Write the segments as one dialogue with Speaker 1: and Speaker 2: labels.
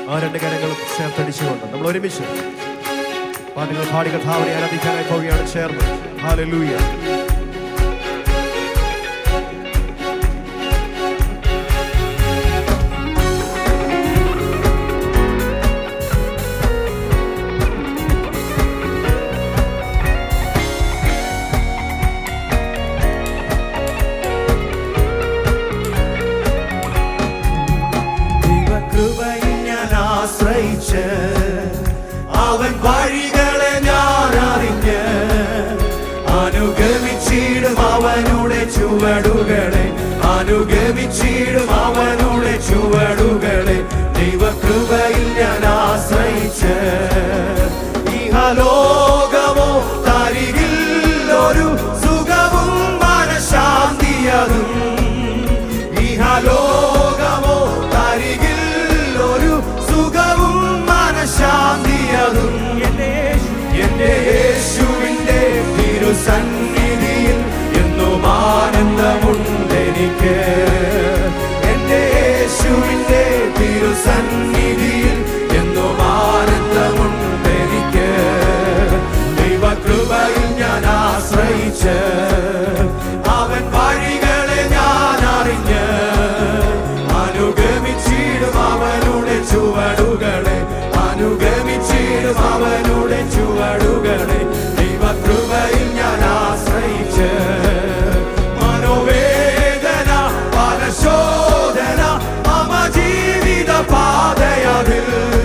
Speaker 1: ആ രണ്ട് കരങ്ങളും ചേർത്തടിച്ചുകൊണ്ട് നമ്മൾ ഒരുമിച്ച് പാട്ടുകൾ പാടി കഥാവിനെ ആരാധിക്കാനായി പോവുകയാണ് ചേർന്ന് ഹാലലൂയ
Speaker 2: ദൈവകൃപയിൽ ഞാൻ ആശ്രയിച്ച് അവൻ വഴികളെ ഞാൻ അറിഞ്ഞ് അനുഗമിച്ചിടും അവനുടെ ചുവടുകളെ അനുഗമിച്ചിടും അവനുടെ ചുവടുകളെ ദൈവകൃപയിൽ ഞാൻ ആശ്രയിച്ച് ഇഹലോകമോ തരികിൽ ഒരു സുഖവും മനഃശാന്തിയതും ഇഹലോകമോ തരികിൽ ഒരു സുഖവും മനഃശാന്തിയതും എന്റെ എന്റെ യേശുവിന്റെ തിരുസന്നിധിയിൽ എന്നും ആനന്ദമുണ്ടെനിക്ക് എന്റെ യേശുവിന്റെ തിരുസന്നിധിയിൽ എന്നും ആനന്ദമുണ്ടെനിക്ക് ദൈവകൃപയിൽ ഞാൻ ആശ്രയിച്ച് അവൻ വഴികളെ ഞാൻ അറിഞ്ഞ് അനുഗമിച്ചിടും അവനുടെ ചുവടുകളെ അനുഗമിച്ചിടും അവനുടെ ചുവടുകളെ ദൈവകൃപയിൽ ഞാൻ ആശ്രയിച്ച് മനോവേദന പരശോധന മമ ജീവിത പാതയതിൽ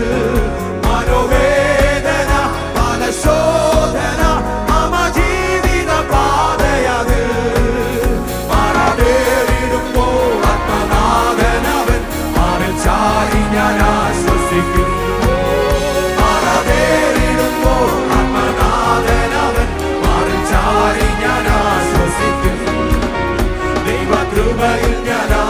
Speaker 2: മനോവേദന പരശോധന മമ ജീവിത പാതയതിൽ മറവേറിടുമ്പോൾ ആത്മനാഥനവൻ മാറിൽ ചാരി ഞാൻ ആശ്വസിക്കും മറവേറിടുമ്പോൾ ആത്മനാഥനവൻ മാറിൽ ചാരി ഞാൻ ആശ്വസിക്കും ദൈവകൃപയിൽ ഞാൻ